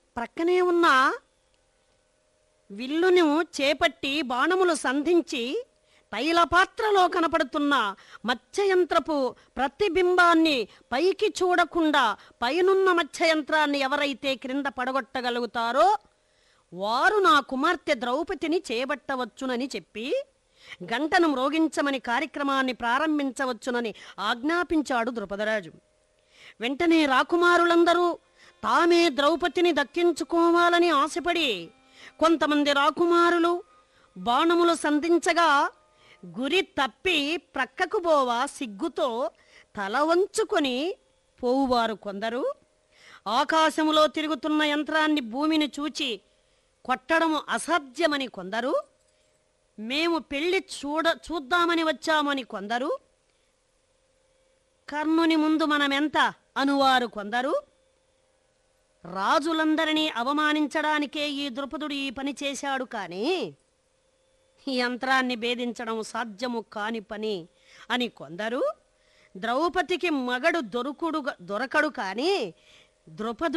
ప్రక్కనే ఉన్న విల్లును చేపట్టి బాణములు సంధించి తైలపాత్రలో కనపడుతున్న మత్స్యయంత్రపు ప్రతిబింబాన్ని పైకి చూడకుండా పైనున్న మత్స్యయంత్రాన్ని ఎవరైతే క్రింద పడగొట్టగలుగుతారో వారు నా కుమార్తె ద్రౌపదిని చేపట్టవచ్చునని చెప్పి గంటను మ్రోగించమని కార్యక్రమాన్ని ప్రారంభించవచ్చునని ఆజ్ఞాపించాడు ద్రుపదరాజు వెంటనే రాకుమారులందరూ తామే ద్రౌపదిని దక్కించుకోవాలని ఆశపడి కొంతమంది రాకుమారులు బాణములు సంధించగా గురి తప్పి ప్రక్కకు పోవా సిగ్గుతో తల వంచుకొని పోవువారు కొందరు ఆకాశములో తిరుగుతున్న యంత్రాన్ని భూమిని చూచి కొట్టడము అసాధ్యమని కొందరు మేము పెళ్లి చూడ చూద్దామని వచ్చామని కొందరు కర్ణుని ముందు మనమెంత అనువారు కొందరు రాజులందరినీ అవమానించడానికే ఈ ద్రుపదుడు ఈ పని చేశాడు కానీ ఈ యంత్రాన్ని భేదించడం సాధ్యము కాని పని అని కొందరు ద్రౌపదికి మగడు దొరుకుడు దొరకడు కానీ ద్రుపదు